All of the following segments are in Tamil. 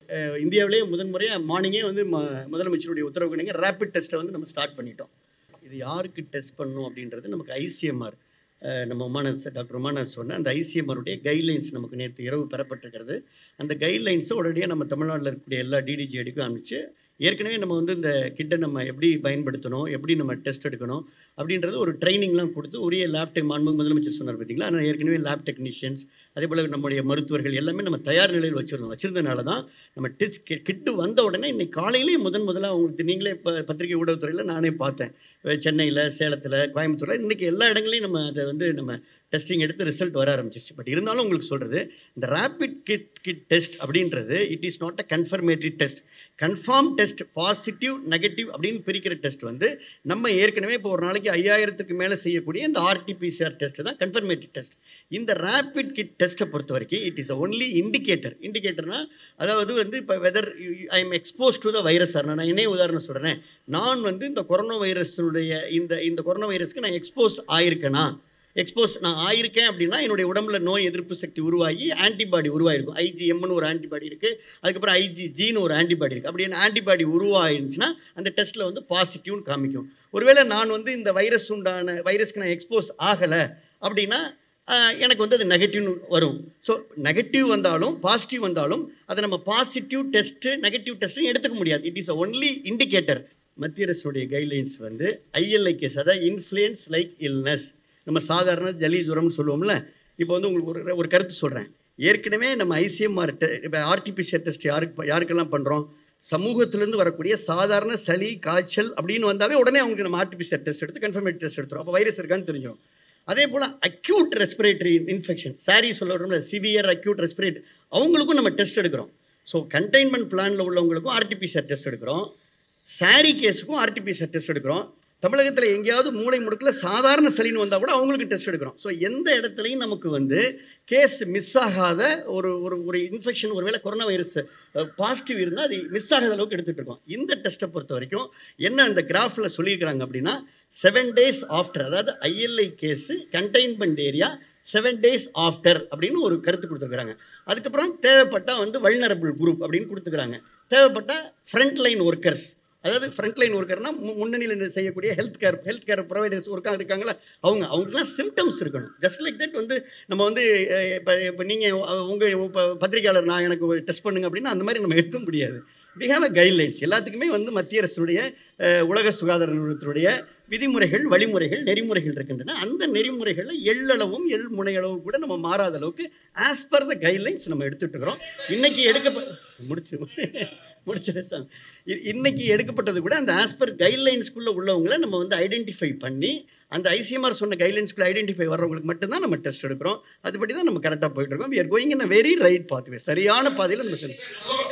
அஹ் இந்தியாவிலேயே முதன்முறையாக மார்னிங்கே வந்து ம முதலமைச்சருடைய உத்தரவுக்கு இணங்க ரேபிட் டெஸ்ட்டை வந்து நம்ம ஸ்டார்ட் பண்ணிட்டோம் இது யாருக்கு டெஸ்ட் பண்ணணும் அப்படின்றது நமக்கு ஐசிஎம்ஆர் நம்ம உமானஸ் டாக்டர் உமானஸ் சொன்ன அந்த ஐசிஎம்ஆருடைய கைட்லைன்ஸ் நமக்கு நேற்று இரவு பெறப்பட்டிருக்கிறது அந்த கைட்லைன்ஸை உடனடியாக நம்ம தமிழ்நாட்டில் இருக்கக்கூடிய எல்லா டிடிஜிஎடிக்கும் அனுப்பிச்சு ஏற்கனவே நம்ம வந்து இந்த கிட்டை நம்ம எப்படி பயன்படுத்தணும் எப்படி நம்ம டெஸ்ட் எடுக்கணும் அப்படின்றது ஒரு ட்ரைனிங்லாம் கொடுத்து உரிய லேப் டெக் மாண்பு முதலமைச்சர் சொன்னார் பார்த்தீங்களா ஆனால் ஏற்கனவே லேப் டெக்னீஷியன்ஸ் அதே போல் நம்முடைய மருத்துவர்கள் எல்லாமே நம்ம தயார் நிலையில் வச்சுருந்தோம் வச்சிருந்தனால தான் நம்ம டெஸ்ட் கிட்டு வந்த உடனே இன்னைக்கு காலையிலேயே முதன் முதலாக உங்களுக்கு நீங்களே இப்போ பத்திரிகை ஊடகத்துறையில் நானே பார்த்தேன் சென்னையில் சேலத்தில் கோயம்புத்தூரில் இன்றைக்கி எல்லா இடங்களையும் நம்ம அதை வந்து நம்ம டெஸ்டிங் எடுத்து ரிசல்ட் வர ஆரம்பிச்சிருச்சு பட் இருந்தாலும் உங்களுக்கு சொல்கிறது இந்த ரேபிட் கிட் கிட் டெஸ்ட் அப்படின்றது it is not a confirmatory test confirm test positive negative அப்படின்னு பிரிக்கிற டெஸ்ட் வந்து நம்ம ஏற்கனவே இப்போ ஒரு நாளைக்கு ஐயாயிரத்துக்கு மேலே செய்யக்கூடிய இந்த ஆர்டிபிசிஆர் டெஸ்ட் தான் கன்ஃபர்மேட்டரி டெஸ்ட் இந்த ரேபிட் கிட் டெஸ்ட்டை பொறுத்த வரைக்கும் இட் இஸ் ஒன்லி இண்டிகேட்டர் இண்டிகேட்டர்னா அதாவது வந்து இப்போ whether I am expose to the virus sir நான் என்ன உதாரணம் சொல்கிறேன் நான் வந்து இந்த கொரோனா வைரஸுடைய இந்த இந்த கொரோனா வைரஸ்க்கு நான் எக்ஸ்போஸ் ஆயிருக்கேனா எக்ஸ்போஸ் நான் ஆயிருக்கேன் அப்படின்னா என்னுடைய உடம்புல நோய் எதிர்ப்பு சக்தி உருவாகி ஆன்டிபாடி உருவாயிருக்கும் ஐஜிஎம்னு ஒரு ஆன்டிபாடி இருக்குது அதுக்கப்புறம் ஐஜிஜின்னு ஒரு ஆன்டிபாடி இருக்குது அப்படி ஆன்டிபாடி உருவாயிருந்துச்சுன்னா அந்த டெஸ்ட்டில் வந்து பாசிட்டிவ்னு காமிக்கும் ஒருவேளை நான் வந்து இந்த வைரஸ் உண்டான வைரஸ்க்கு நான் எக்ஸ்போஸ் ஆகலை அப்படின்னா ஆஹ், எனக்கு வந்து அது நெகட்டிவ்னு வரும் ஸோ நெகட்டிவ் வந்தாலும் பாசிட்டிவ் வந்தாலும் அதை நம்ம பாசிட்டிவ் டெஸ்ட்டு நெகட்டிவ் டெஸ்ட்டும் எடுத்துக்க முடியாது இட் இஸ் ஒன்லி இண்டிகேட்டர் மத்திய அரசுடைய கைட்லைன்ஸ் வந்து ஐஎல்ஐ கேஸ் அதாவது இன்ஃப்ளூயன்ஸ் லைக் இல்னஸ் நம்ம சாதாரண ஜலி ஜுரம்னு சொல்லுவோம்ல இப்போ வந்து உங்களுக்கு ஒரு ஒரு கருத்து சொல்கிறேன் ஏற்கனவே நம்ம ஐசிஎம்ஆர் இப்போ ஆர்டிபிசிஆர் டெஸ்ட் யாருக்கு யாருக்கெல்லாம் பண்ணுறோம் சமூகத்திலேருந்து வரக்கூடிய சாதாரண சளி காய்ச்சல் அப்படின்னு வந்தாவே உடனே அவங்களுக்கு நம்ம ஆர்டிபிசிஆர் டெஸ்ட் எடுத்து கன்ஃபர்மேட் டெஸ்ட் எடுத்துரும் அப்போ வைரஸ் இருக்கான்னு தெரிஞ்சிடும் அதே போல் அக்யூட் ரெஸ்பிரேட்டரி இன்ஃபெக்ஷன் சாரி சொல்ல சிவியர் அக்யூட் ரெஸ்பிரேட் அவங்களுக்கும் நம்ம டெஸ்ட் எடுக்கிறோம் ஸோ கண்டெய்ன்மெண்ட் பிளானில் உள்ளவங்களுக்கும் ஆர்டிபிசிஆர் டெஸ்ட் எடுக்கிறோம் சாரி கேஸுக்கும் ஆர்டிபிசிஆர் டெஸ்ட் எடுக்கிறோம் தமிழகத்தில் எங்கேயாவது மூளை முடுக்கில் சாதாரண சளின்னு வந்தால் கூட அவங்களுக்கு டெஸ்ட் எடுக்கிறோம் ஸோ எந்த இடத்துலையும் நமக்கு வந்து கேஸ் மிஸ் ஆகாத ஒரு ஒரு ஒரு இன்ஃபெக்ஷன் ஒருவேளை கொரோனா வைரஸ் பாசிட்டிவ் இருந்தால் அது மிஸ் ஆகாத அளவுக்கு எடுத்துகிட்டு இருக்கோம் இந்த டெஸ்ட்டை பொறுத்த வரைக்கும் என்ன அந்த கிராஃபில் சொல்லியிருக்கிறாங்க அப்படின்னா செவன் டேஸ் ஆஃப்டர் அதாவது ILI case containment area seven days after அப்படின்னு ஒரு கருத்து கொடுத்துருக்குறாங்க அதுக்கப்புறம் தேவைப்பட்டால் வந்து வல்னரபிள் குரூப் அப்படின்னு கொடுத்துக்கிறாங்க தேவைப்பட்டால் ஃப்ரண்ட் லைன் ஒர்க்கர்ஸ் அதாவது ஃப்ரண்ட் லைன் ஒர்க்கர்னா முன்னணியில் செய்யக்கூடிய health care health care providers ஒர்க்காக இருக்காங்களா அவங்க அவங்களுக்குலாம் சிம்டம்ஸ் இருக்கணும் ஜஸ்ட் லைக் தட் வந்து நம்ம வந்து இப்போ இப்போ நீங்கள் உங்கள் இப்போ பத்திரிகையாளர் நான் எனக்கு டெஸ்ட் பண்ணுங்க அப்படின்னா அந்த மாதிரி நம்ம எடுக்க முடியாது வி ஹேவ் அ கைட்லைன்ஸ் எல்லாத்துக்குமே வந்து மத்திய அரசுடைய அஹ், உலக சுகாதார நிறுவனத்தினுடைய விதிமுறைகள் வழிமுறைகள் நெறிமுறைகள் இருக்கின்றன அந்த நெறிமுறைகளில் எள்ளளவும் எள் முனையளவு கூட நம்ம மாறாத அளவுக்கு ஆஸ் பர் த கைட்லைன்ஸ் நம்ம எடுத்துட்டு இருக்கிறோம் இன்னைக்கு எடுக்க முடிச்சு முடிச்சிடேன் சார் இ- இன்னைக்கு எடுக்கப்பட்டது கூட அந்த ஆஸ் பர் கைட்லைன்ஸ்குள்ளே உள்ளவங்களை நம்ம வந்து ஐடென்டிஃபை பண்ணி அந்த ஐசிஎம்ஆர் சொன்ன கைட்லைன்ஸ்குள்ளே ஐடென்டிஃபை வர்றவங்களுக்கு மட்டும்தான் நம்ம டெஸ்ட் எடுக்கிறோம் அதுபடி தான் நம்ம கரெக்டாக போயிட்டு இருக்கோம் we are going in a very right pathway சரியான பாதையில் நம்ம செல்றோம்.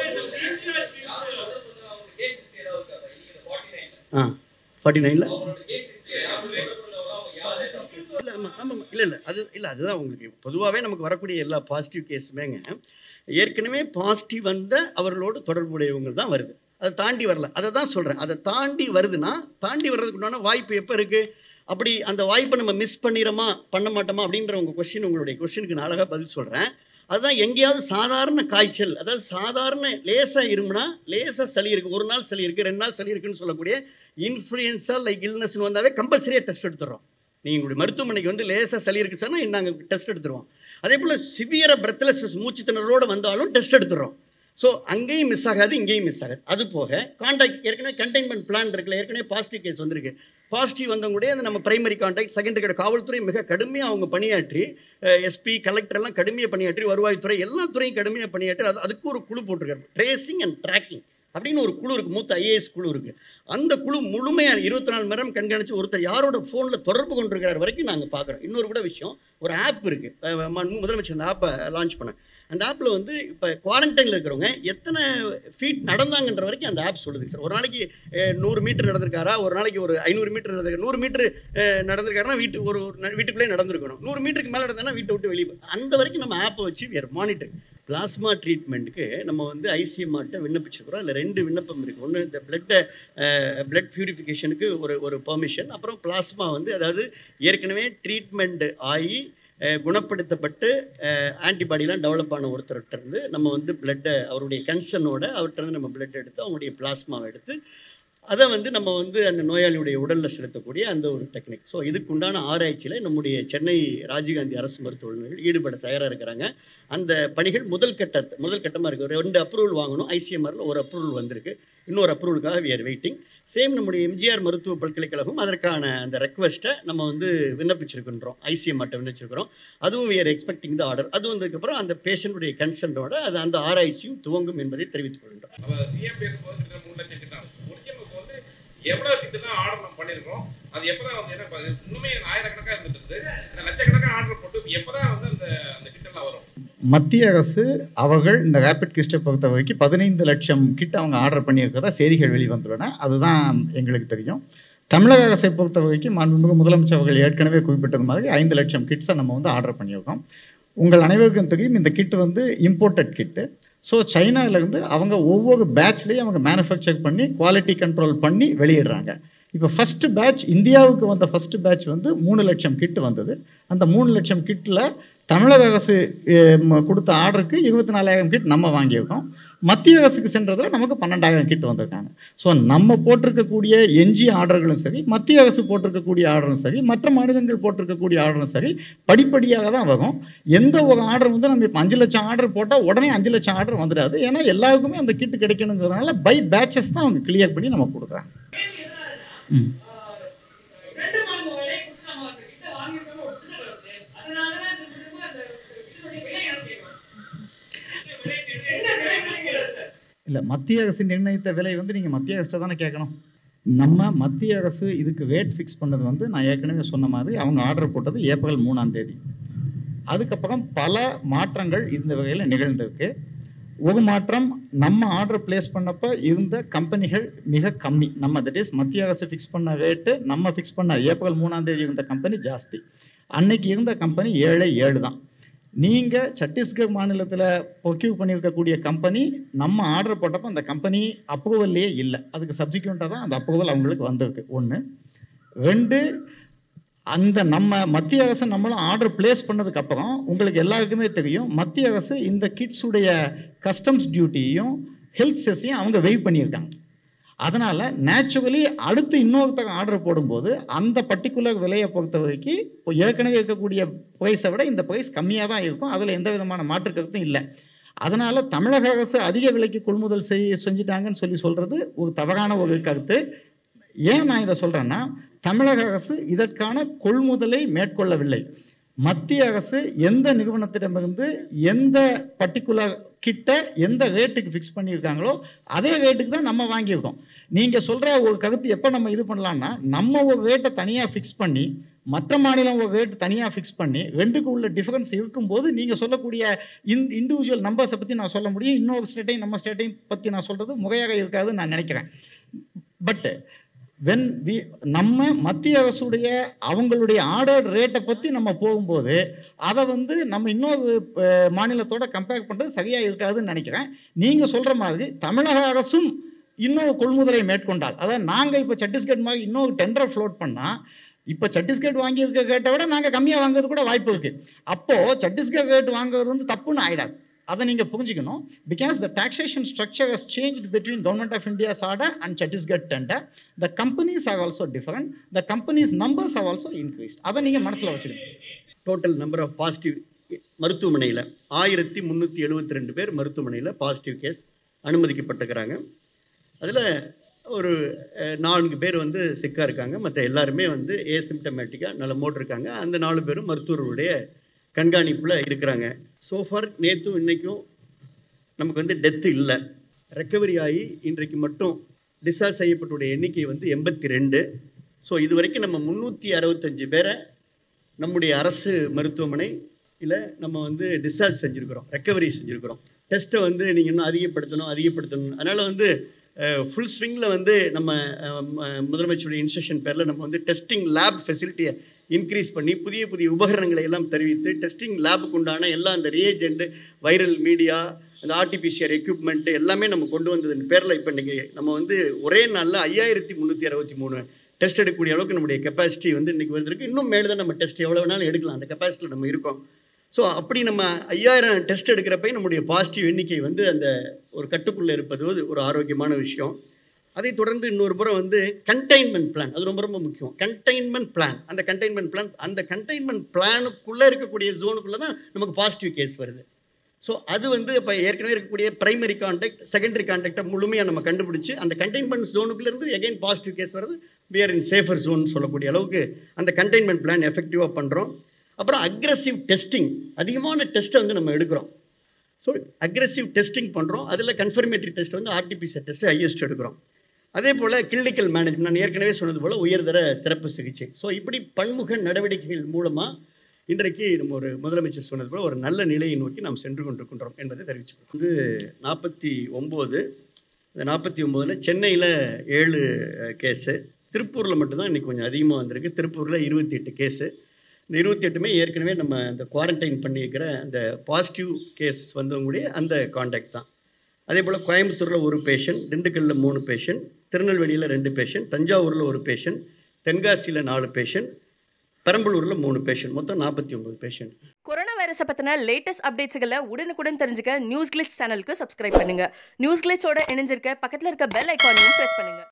ஆ ஃபார்ட்டி நைனில் இல்லை ஆமாம் ஆமாம் இல்லை இல்லை அது இல்லை அதுதான் உங்களுக்கு பொதுவாகவே நமக்கு வரக்கூடிய எல்லா பாசிட்டிவ் கேஸுமேங்க ஏற்கனவே பாசிட்டிவ் வந்த அவர்களோடு தொடர்புடையவங்க தான் வருது அதை தாண்டி வரல அதை தான் சொல்கிறேன் அதை தாண்டி வருதுன்னா தாண்டி வர்றதுக்கு உண்டான வாய்ப்பு எப்போ இருக்குது அப்படி அந்த வாய்ப்பை நம்ம மிஸ் பண்ணிடுறோமா பண்ண மாட்டோமா அப்படின்ற உங்கள் கொஸ்டின் உங்களுடைய கொஸ்டினுக்கு நான் அழகாக பதில் சொல்கிறேன் அதுதான் எங்கேயாவது சாதாரண காய்ச்சல் அதாவது சாதாரண லேசாக இருமுனா லேசாக சளி இருக்குது ஒரு நாள் சளி இருக்குது ரெண்டு நாள் சளி இருக்குன்னு சொல்லக்கூடிய இன்ஃப்ளூயன்ஸா லைக் இல்னஸ்னு வந்தாவே கம்பல்சரியாக டெஸ்ட் எடுத்துடுறோம் நீங்கள் உங்களுடைய மருத்துவமனைக்கு வந்து லேசாக சளி இருக்கு சொன்னால் நாங்கள் டெஸ்ட் எடுத்துருவோம் அதே போல் சிவியராக பிரெத்லெஸ் மூச்சு திணறலோடு வந்தாலும் டெஸ்ட் எடுத்துடுறோம் ஸோ அங்கேயும் மிஸ் ஆகாது இங்கேயும் மிஸ் ஆகாது அது போக கான்டாக்ட் ஏற்கனவே கண்டெய்ன்மெண்ட் பிளான் இருக்குல்ல ஏற்கனவே பாசிட்டிவ் கேஸ் வந்திருக்கு பாசிட்டிவ் வந்தவங்க கூட அந்த நம்ம பிரைமரி கான்டாக்ட் செகண்டரி காவல்துறை மிக கடுமையாக அவங்க பணியாற்றி எஸ்பி கலெக்டர் எல்லாம் கடுமையாக பணியாற்றி வருவாய்த்துறை எல்லா துறையும் கடுமையாக பணியாற்றி அது அதுக்கு ஒரு குழு போட்டிருக்காரு ட்ரேசிங் அண்ட் ட்ராக்கிங் அப்படின்னு ஒரு குழு இருக்குது மூத்த ஐஏஎஸ் குழு இருக்குது அந்த குழு முழுமையாக இருபத்தி நாலு மணி நேரம் கண்காணித்து ஒருத்தர் யாரோட ஃபோனில் தொடர்பு கொண்டிருக்கிறார் வரைக்கும் நாங்கள் பார்க்குறோம் இன்னொரு கூட விஷயம் ஒரு ஆப் இருக்குது முதலமைச்சர் அந்த ஆப்பை லான்ச் பண்ண அந்த ஆப்பில் வந்து இப்போ குவாரண்டைனில் இருக்கிறவங்க எத்தனை ஃபீட் நடந்தாங்கன்ற வரைக்கும் அந்த ஆப் சொல்லுது சார் ஒரு நாளைக்கு அஹ், நூறு மீட்டர் நடந்திருக்காரா ஒரு நாளைக்கு ஒரு ஐநூறு மீட்டர் நடந்திருக்கா நூறு மீட்டர் நடந்திருக்காருன்னா வீட்டு ஒரு ஒரு ந- வீட்டுக்குள்ளே நடந்திருக்கணும் நூறு மீட்டருக்கு மேலே நடந்தா வீட்டை விட்டு வெளியே அந்த வரைக்கும் நம்ம ஆப்பை வச்சு வேறு மானிட்டர் பிளாஸ்மா ட்ரீட்மெண்ட்டுக்கு நம்ம வந்து ஐசிஎம்ஆர்ட்ட விண்ணப்பிச்சிருக்கிறோம் அதில் ரெண்டு விண்ணப்பம் இருக்குது ஒன்று இந்த பிளட்டை பிளட் பியூரிஃபிகேஷனுக்கு ஒரு ஒரு பெர்மிஷன் அப்புறம் பிளாஸ்மா வந்து அதாவது ஏற்கனவே ட்ரீட்மெண்ட் ஆகி அஹ், குணப்படுத்தப்பட்டு ஆன்டிபாடிலாம் டெவலப் ஆன ஒருத்தர்கிட்ட இருந்து நம்ம வந்து பிளட்டை அவருடைய கன்சர்னோட அவர்கிட்ட இருந்து நம்ம பிளட் எடுத்து அவங்களுடைய பிளாஸ்மாவை எடுத்து அதை வந்து நம்ம வந்து அந்த நோயாளியுடைய உடலில் செலுத்தக்கூடிய அந்த ஒரு டெக்னிக் ஸோ இதுக்கு உண்டான ஆராய்ச்சியில் நம்முடைய சென்னை ராஜீவ்காந்தி அரசு மருத்துவமனைகள் ஈடுபட தயாராக இருக்கிறாங்க அந்த பணிகள் முதல் கட்ட முதல் கட்டமாக இருக்குது ரெண்டு அப்ரூவல் வாங்கணும் ஐசிஎம்ஆரில் ஒரு அப்ரூவல் வந்திருக்கு இன்னொரு அப்ரூவலுக்காக வி ஆர் வெயிட்டிங் சேம் நம்முடைய எம்ஜிஆர் மருத்துவ பல்கலைக்கழகம் அதற்கான அந்த ரெக்வஸ்ட்டை நம்ம வந்து விண்ணப்பிச்சிருக்கின்றோம் ஐசிஎம்ஆர்ட்ட விண்ணப்பிச்சிருக்கிறோம் அதுவும் we are expecting the order அது வந்ததுக்கப்புறம் அந்த பேஷண்ட்டுடைய கன்சென்ட்டோட அது அந்த ஆராய்ச்சியும் துவங்கும் என்பதை தெரிவித்துக் கொள்கின்றோம் அப்ப சிஎம் பேசும்போது கிட்டத்தட்ட மூணு லட்சம் கிட்ட ஒரிஜினல் இப்போ வந்து எவ்வளவு கிட்ட தான் ஆர்டர் நம்ம பண்ணியிருக்கோம் அது எப்பதான் வந்து ஏன்னா இப்ப அது இன்னுமே ஆயிரக்கணக்கா இருந்துட்டு இருக்குது இந்த லட்சக்கணக்கா ஆர்டர் போட்டு இப்ப எப்பதான் வந்து அந்த அந்த கிட்டெல்லாம் வரும் மத்திய அரசு அவர்கள் இந்த ரேபிட் கிஸ்ட்டை பொறுத்த வரைக்கும் பதினைந்து லட்சம் கிட்ட அவங்க ஆர்டர் பண்ணியிருக்கிறதா செய்திகள் வெளிவந்துள்ளன அதுதான் எங்களுக்கு தெரியும் தமிழக அரசை பொறுத்த வரைக்கும் மாண்புமிகு முதலமைச்சர் அவர்கள் ஏற்கனவே குறிப்பிட்டது மாதிரி ஐந்து லட்சம் கிட்ஸை நம்ம வந்து ஆர்டர் பண்ணியிருக்கோம் உங்கள் அனைவருக்கும் தெரியும் இந்த கிட் வந்து இம்போர்ட்டட் கிட்டு ஸோ சைனாவிலேருந்து அவங்க ஒவ்வொரு பேட்ச்லேயும் அவங்க மேனுஃபேக்சர் பண்ணி குவாலிட்டி கண்ட்ரோல் பண்ணி வெளியிடுறாங்க இப்போ ஃபஸ்ட்டு பேட்ச் இந்தியாவுக்கு வந்த ஃபஸ்ட்டு பேட்ச் வந்து மூணு லட்சம் கிட் வந்தது அந்த மூணு லட்சம் கிட்டில் தமிழக அரசு அஹ், ம- கொடுத்த ஆர்டருக்கு இருபத்தி நாலாயிரம் கிட் நம்ம வாங்கியிருக்கோம் மத்திய அரசுக்கு சென்றதில் நமக்கு பன்னெண்டாயிரம் கிட் வந்திருக்காங்க ஸோ நம்ம போட்டிருக்கக்கூடிய எஞ்சிய ஆர்டர்களும் சரி மத்திய அரசு போட்டிருக்கக்கூடிய ஆர்டரும் சரி மற்ற மாநிலங்கள் போட்டிருக்கக்கூடிய ஆர்டரும் சரி படிப்படியாக தான் வரும் எந்த ஒரு ஆர்டர் வந்து நம்ம இப்போ அஞ்சு லட்சம் ஆர்டர் போட்டால் உடனே அஞ்சு லட்சம் ஆர்டர் வந்துடாது ஏன்னா எல்லாருக்குமே அந்த கிட் கிடைக்கணுங்கிறதுனால பை பேட்சஸ் தான் அவங்க கிளியர் பண்ணி நம்ம கொடுக்குறாங்க ம் ரெண்டு மடங்கு விலை கொடுத்து நம்ம அந்த கிட்ட வாங்கியிருக்கோம்னு ஒரு பிரச்சனை வருது. அதனாலதான் இந்த திரும்ப அந்த இதனுடைய விலை எனக்கு கேட்கணும். என்ன விலை நினைக்கிறது சார்? இல்லை மத்திய அரசு நிர்ணயித்த விலை வந்து நீங்கள் மத்திய அரசு தானே கேட்கணும் நம்ம மத்திய அரசு இதுக்கு ரேட் ஃபிக்ஸ் பண்ணது வந்து நான் ஏற்கனவே சொன்ன மாதிரி அவங்க ஆர்டர் போட்டது ஏப்ரல் மூணாம் தேதி அதுக்கப்புறம் பல மாற்றங்கள் இந்த வகையில் நிகழ்ந்திருக்கு ஒரு மாற்றம் நம்ம ஆர்டர் பிளேஸ் பண்ணப்போ இருந்த கம்பெனிகள் மிக கம்மி நம்ம தட் இஸ் மத்திய அரசு ஃபிக்ஸ் பண்ண ரேட்டு நம்ம ஃபிக்ஸ் பண்ண ஏப்ரல் மூணாம் தேதி இருந்த கம்பெனி ஜாஸ்தி அன்னைக்கு இருந்த கம்பெனி ஏழு ஏழு தான் நீங்கள் சத்தீஸ்கர் மாநிலத்தில் ப்ரொக்யூர் பண்ணியிருக்கக்கூடிய கம்பெனி நம்ம ஆர்டர் போட்டப்போ அந்த கம்பெனி அப்ரூவல்லையே இல்லை அதுக்கு சப்சிக்வெண்ட்டாக தான் அந்த அப்ரூவல் அவங்களுக்கு வந்திருக்கு ஒன்று ரெண்டு அந்த நம்ம மத்திய அரசு நம்மளும் ஆர்டர் பிளேஸ் பண்ணதுக்கப்புறம் உங்களுக்கு எல்லாருக்குமே தெரியும் மத்திய அரசு இந்த கிட்ஸுடைய கஸ்டம்ஸ் டியூட்டியையும் ஹெல்த் செஸ்ஸையும் அவங்க வெயிட் பண்ணியிருக்காங்க அதனால் நேச்சுரலி அடுத்து இன்னொருத்தங்க ஆர்டர் போடும்போது அந்த பர்டிகுலர் விலையை பொறுத்த வரைக்கும் இப்போ ஏற்கனவே இருக்கக்கூடிய ப்ரைஸை விட இந்த ப்ரைஸ் கம்மியாக தான் இருக்கும் அதில் எந்த விதமான மாற்று கருத்தும் இல்லை அதனால் தமிழக அரசு அதிக விலைக்கு கொள்முதல் செய்ய செஞ்சிட்டாங்கன்னு சொல்லி சொல்கிறது ஒரு தவறான ஒரு கருத்து ஏன் நான் இதை சொல்கிறேன்னா தமிழக அரசு இதற்கான கொள்முதலை மேற்கொள்ளவில்லை மத்திய அரசு எந்த நிறுவனத்திடமிருந்து எந்த பர்டிகுலர் கிட்ட எந்த ரேட்டுக்கு ஃபிக்ஸ் பண்ணியிருக்காங்களோ அதே ரேட்டுக்கு தான் நம்ம வாங்கியிருக்கோம் நீங்கள் சொல்கிற ஒரு கருத்து எப்போ நம்ம இது பண்ணலாம்னா நம்ம ஒரு ரேட்டை தனியாக ஃபிக்ஸ் பண்ணி மற்ற மாநிலம் ஒரு ரேட் தனியாக ஃபிக்ஸ் பண்ணி ரெண்டுக்கு உள்ள டிஃபரன்ஸ் இருக்கும்போது நீங்கள் சொல்லக்கூடிய இன் இண்டிவிஜுவல் நம்பர்ஸை பற்றி நான் சொல்ல முடியும் இன்னொரு ஸ்டேட்டையும் நம்ம ஸ்டேட்டையும் பற்றி நான் சொல்கிறது முறையாக இருக்காதுன்னு நான் நினைக்கிறேன் பட்டு வென் வி நம்ம மத்திய அரசுடைய அவங்களுடைய ஆர்டர் ரேட்டை பற்றி நம்ம போகும்போது அதை வந்து நம்ம இன்னொரு அஹ், மாநிலத்தோட கம்பேர் பண்ணுறது சரியாக இருக்காதுன்னு நினைக்கிறேன் நீங்கள் சொல்கிற மாதிரி தமிழக அரசும் இன்னொரு கொள்முதலை மேற்கொண்டால் அதாவது நாங்கள் இப்போ சத்தீஸ்கர் மாதிரி இன்னொரு டெண்டர் ஃப்ளோட் பண்ணால் இப்போ சத்தீஸ்கர் வாங்கியிருக்க கேட்டை விட நாங்கள் கம்மியாக வாங்குறது கூட வாய்ப்பு இருக்குது அப்போது சத்தீஸ்கர் ரேட் வாங்குறது வந்து தப்புன்னு ஆயிடாது அதை நீங்கள் புரிஞ்சுக்கணும் because the taxation structure has changed between government of India's order and Chhattisgarh tender. The companies are also different. The companies' numbers have also increased. அதை நீங்கள் மனசில் வச்சுக்கணும் டோட்டல் நம்பர் ஆஃப் பாசிட்டிவ் மருத்துவமனையில் ஆயிரத்தி முந்நூற்றி எழுபத்தி ரெண்டு பேர் மருத்துவமனையில் பாசிட்டிவ் கேஸ் அனுமதிக்கப்பட்டிருக்கிறாங்க அதில் ஒரு அஹ், நான்கு பேர் வந்து சிக்காக இருக்காங்க மற்ற எல்லாருமே வந்து ஏசிம்டமேட்டிக்காக நலமோடு இருக்காங்க அந்த நாலு பேரும் மருத்துவர்களுடைய கண்காணிப்பில் இருக்கிறாங்க சோஃபார் நேற்றும் இன்றைக்கும் நமக்கு வந்து டெத்து இல்லை ரெக்கவரி ஆகி இன்றைக்கு மட்டும் டிஸ்சார்ஜ் செய்யப்பட்டுடைய எண்ணிக்கை வந்து எண்பத்தி ரெண்டு ஸோ இது வரைக்கும் நம்ம முந்நூற்றி அறுபத்தஞ்சு பேரை நம்முடைய அரசு மருத்துவமனையில் நம்ம வந்து டிஸ்சார்ஜ் செஞ்சுருக்கிறோம் ரெக்கவரி செஞ்சுருக்கிறோம் டெஸ்ட்டை வந்து நீங்கள் இன்னும் அதிகப்படுத்தணும் அதிகப்படுத்தணும் அதனால் வந்து ஃபுல் ஸ்விங்கில் வந்து நம்ம அஹ், ம- முதலமைச்சருடைய இன்ஸ்ட்ரக்ஷன் பேரில் நம்ம வந்து டெஸ்டிங் லேப் ஃபெசிலிட்டியை இன்க்ரீஸ் பண்ணி புதிய புதிய உபகரணங்களை எல்லாம் தெரிவித்து டெஸ்டிங் லேபுக்கு உண்டான எல்லா அந்த ரியேஜென்ட் வைரல் மீடியா அந்த ஆர்டிபிசிஆர் எக்யூப்மெண்ட்டு எல்லாமே நம்ம கொண்டு வந்ததன் பேரில் இப்போ இன்றைக்கி நம்ம வந்து ஒரே நாளில் ஐயாயிரத்தி முந்நூற்றி அறுபத்தி மூணு டெஸ்ட் எடுக்கக்கூடிய அளவுக்கு நம்முடைய கெப்பாசிட்டி வந்து இன்றைக்கி வந்திருக்கு இன்னும் மேலே தான் நம்ம டெஸ்ட் எவ்வளோ வேணாலும் எடுக்கலாம் அந்த கெப்பாசிட்டியில் நம்ம இருக்கோம் ஸோ அப்படி நம்ம ஐயாயிரம் டெஸ்ட் எடுக்கிறப்ப நம்முடைய பாசிட்டிவ் எண்ணிக்கை வந்து அந்த ஒரு கட்டுக்குள்ளே இருப்பது ஒரு- ஒரு ஆரோக்கியமான விஷயம் அதை தொடர்ந்து இன்னொரு புறம் வந்து கண்டெய்ன்மெண்ட் பிளான் அது ரொம்ப ரொம்ப முக்கியம் கண்டெய்ன்மெண்ட் பிளான் அந்த கண்டெய்ன்மெண்ட் பிளான் அந்த கண்டெய்ன்மெண்ட் பிளானுக்குள்ளே இருக்கக்கூடிய ஜோனுக்குள்ளே தான் நமக்கு பாசிட்டிவ் கேஸ் வருது ஸோ அது வந்து இப்போ ஏற்கனவே இருக்கக்கூடிய பிரைமரி கான்டாக்ட் செகண்டரி கான்டாக்டை முழுமையாக நம்ம கண்டுபிடிச்சு அந்த கண்டெய்ன்மெண்ட் ஜோனுக்குள்ளேருந்து எகைன் பாசிட்டிவ் கேஸ் வருது we are in safer zone சொல்லக்கூடிய அளவுக்கு அந்த கண்டெய்ன்மெண்ட் பிளான் எஃபெக்டிவாக பண்ணுறோம் அப்புறம் அக்ரஸிவ் டெஸ்டிங் அதிகமான டெஸ்ட்டை வந்து நம்ம எடுக்கிறோம் ஸோ அக்ரெசிவ் டெஸ்டிங் பண்ணுறோம் அதில் கன்ஃபர்மேட்டரி டெஸ்ட் வந்து ஆர்டிபிசிஆர் டெஸ்ட் ஹையஸ்ட் எடுக்கிறோம் அதே போல் கிளினிக்கல் மேனேஜ்மெண்ட் நான் ஏற்கனவே சொன்னது போல் உயர்தர சிறப்பு சிகிச்சை ஸோ இப்படி பன்முக நடவடிக்கைகள் மூலமாக இன்றைக்கு நம்ம ஒரு முதலமைச்சர் சொன்னது போல் ஒரு நல்ல நிலையை நோக்கி நாம் சென்று கொண்டிருக்கின்றோம் என்பதை தெரிவிச்சுக்கிறோம் வந்து நாற்பத்தி ஒம்பது இந்த நாற்பத்தி ஒம்போதில் சென்னையில் ஏழு கேஸு திருப்பூரில் மட்டும்தான் இன்றைக்கி கொஞ்சம் அதிகமாக வந்திருக்கு திருப்பூரில் இருபத்தி எட்டு கேஸு இந்த இருபத்தி எட்டுமே ஏற்கனவே நம்ம அந்த குவாரண்டைன் பண்ணியிருக்கிற அந்த பாசிட்டிவ் கேஸ் வந்தவங்களுடைய அந்த காண்டாக்ட் தான் அதே போல் கோயம்புத்தூரில் ஒரு பேஷண்ட் திண்டுக்கல்லில் மூணு பேஷண்ட் திருநெல்வேலியில் ரெண்டு பேஷண்ட் தஞ்சாவூரில் ஒரு பேஷண்ட் தென்காசியில் நாலு பேஷண்ட் பெரம்பலூரில் மூணு பேஷண்ட் மொத்தம் நாற்பத்தி ஒம்பது பேஷண்ட் கொரோனா வைரஸை பற்றின லேட்டஸ்ட் அப்டேட்ஸுகளை உடனுக்குடன் தெரிஞ்சுக்க நியூஸ் கிளிச் சேனலுக்கு சப்ஸ்கிரைப் பண்ணுங்க நியூஸ் கிளிச்சோட இணைஞ்சிருக்க பக்கத்தில் இருக்க பெல் ஐக்கானையும் ப்ரெஸ் பண்ணுங்க